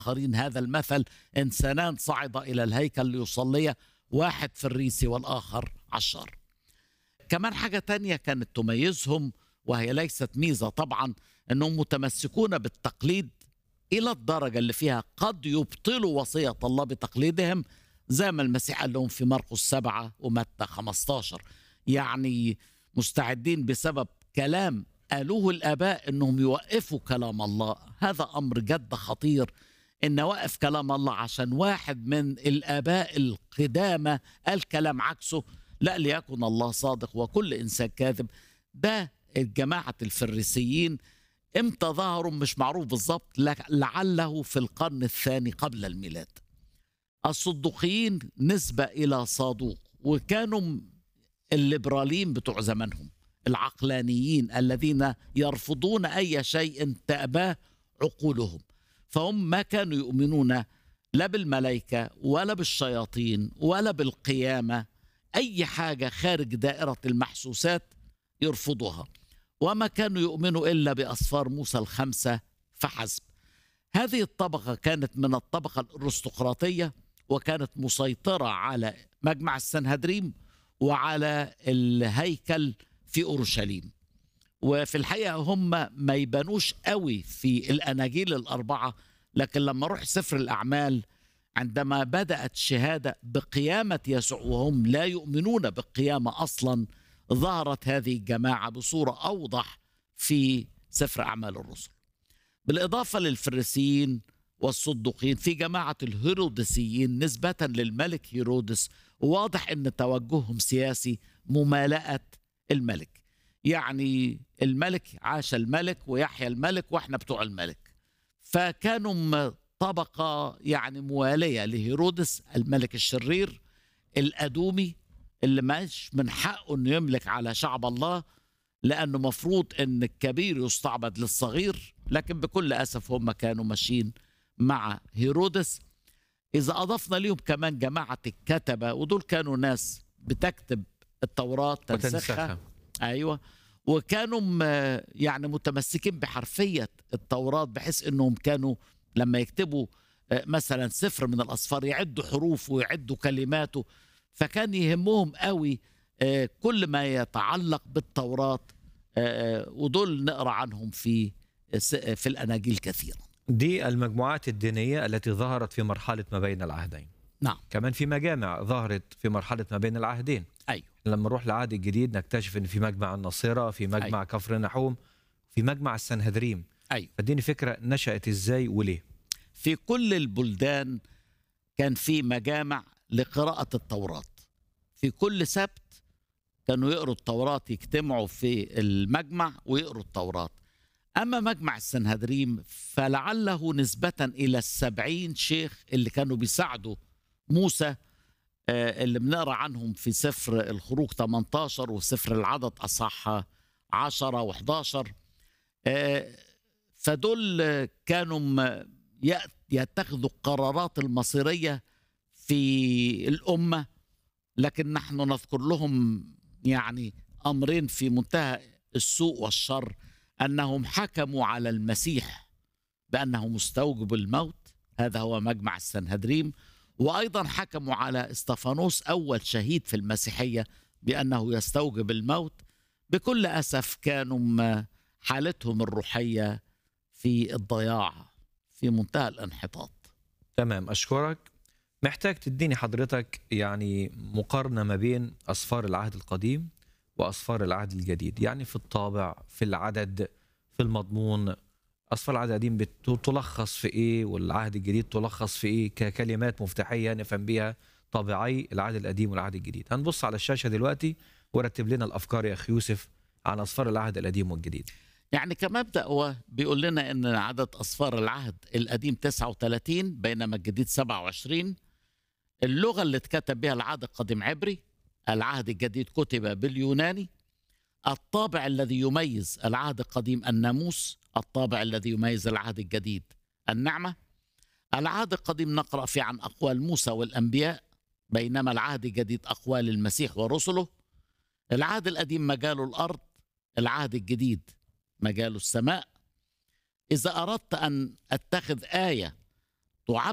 آخرين هذا المثل إنسانان صعد إلى الهيكل ليصليا واحد في الريس والآخر عشر كمان حاجة تانية كانت تميزهم وهي ليست ميزة طبعا أنهم متمسكون بالتقليد إلى الدرجة اللي فيها قد يبطلوا وصية الله بتقليدهم زي ما المسيح قال لهم في مرقس سبعة ومتى 15 يعني مستعدين بسبب كلام قالوه الآباء أنهم يوقفوا كلام الله هذا أمر جد خطير إن وقف كلام الله عشان واحد من الآباء القدامى قال كلام عكسه لا ليكن الله صادق وكل إنسان كاذب ده جماعة الفريسيين امتى ظهروا مش معروف بالظبط لعله في القرن الثاني قبل الميلاد الصدوقيين نسبة إلى صادوق وكانوا الليبراليين بتوع زمانهم العقلانيين الذين يرفضون أي شيء تأباه عقولهم فهم ما كانوا يؤمنون لا بالملائكة ولا بالشياطين ولا بالقيامة أي حاجة خارج دائرة المحسوسات يرفضها وما كانوا يؤمنوا إلا بأسفار موسى الخمسة فحسب هذه الطبقة كانت من الطبقة الأرستقراطية وكانت مسيطرة على مجمع السنهدريم وعلى الهيكل في أورشليم وفي الحقيقة هم ما يبانوش قوي في الأناجيل الأربعة لكن لما روح سفر الأعمال عندما بدأت شهادة بقيامة يسوع وهم لا يؤمنون بالقيامة أصلا ظهرت هذه الجماعة بصورة أوضح في سفر أعمال الرسل بالإضافة للفريسيين والصدوقين في جماعة الهيرودسيين نسبة للملك هيرودس واضح أن توجههم سياسي ممالأة الملك يعني الملك عاش الملك ويحيى الملك واحنا بتوع الملك فكانوا طبقة يعني موالية لهيرودس الملك الشرير الأدومي اللي مش من حقه انه يملك على شعب الله لانه مفروض ان الكبير يستعبد للصغير لكن بكل اسف هم كانوا ماشيين مع هيرودس اذا اضفنا ليهم كمان جماعه الكتبه ودول كانوا ناس بتكتب التوراه تنسخها وتنسخها. ايوه وكانوا م- يعني متمسكين بحرفيه التوراه بحيث انهم كانوا لما يكتبوا آه، مثلا سفر من الاسفار يعدوا حروفه ويعدوا كلماته فكان يهمهم قوي آه، كل ما يتعلق بالتوراة آه، آه، ودول نقرا عنهم في في الاناجيل كثيرا دي المجموعات الدينية التي ظهرت في مرحلة ما بين العهدين نعم كمان في مجامع ظهرت في مرحلة ما بين العهدين ايوه لما نروح للعهد الجديد نكتشف ان في مجمع الناصرة في مجمع أيوة. كفر نحوم في مجمع السنهدريم ايوه فاديني فكرة نشأت ازاي وليه في كل البلدان كان في مجامع لقراءة التوراة في كل سبت كانوا يقروا التوراة يجتمعوا في المجمع ويقروا التوراة أما مجمع السنهدريم فلعله نسبة إلى السبعين شيخ اللي كانوا بيساعدوا موسى آه، اللي بنقرا عنهم في سفر الخروج 18 وسفر العدد أصح 10 و11 فدول آه، كانوا م- يأ- يتخذوا القرارات المصيرية في الأمة لكن نحن نذكر لهم يعني أمرين في منتهى السوء والشر أنهم حكموا على المسيح بأنه مستوجب الموت هذا هو مجمع السنهدريم وأيضا حكموا على استفانوس أول شهيد في المسيحية بأنه يستوجب الموت بكل أسف كانوا م- حالتهم الروحية في الضياع في منتهى الانحطاط تمام أشكرك محتاج تديني حضرتك يعني مقارنة ما بين أسفار العهد القديم وأسفار العهد الجديد يعني في الطابع في العدد في المضمون أسفار العهد القديم بتلخص في إيه والعهد الجديد تلخص في إيه ككلمات مفتاحية نفهم بيها طابعي العهد القديم والعهد الجديد هنبص على الشاشة دلوقتي ورتب لنا الأفكار يا أخي يوسف عن أسفار العهد القديم والجديد يعني كمبدأ هو بيقول لنا ان عدد اصفار العهد القديم 39 بينما الجديد 27 اللغة اللي اتكتب بها العهد القديم عبري العهد الجديد كتب باليوناني الطابع الذي يميز العهد القديم الناموس الطابع الذي يميز العهد الجديد النعمة العهد القديم نقرأ فيه عن أقوال موسى والأنبياء بينما العهد الجديد أقوال المسيح ورسله العهد القديم مجاله الأرض العهد الجديد مجال السماء إذا أردت أن أتخذ آية تعبر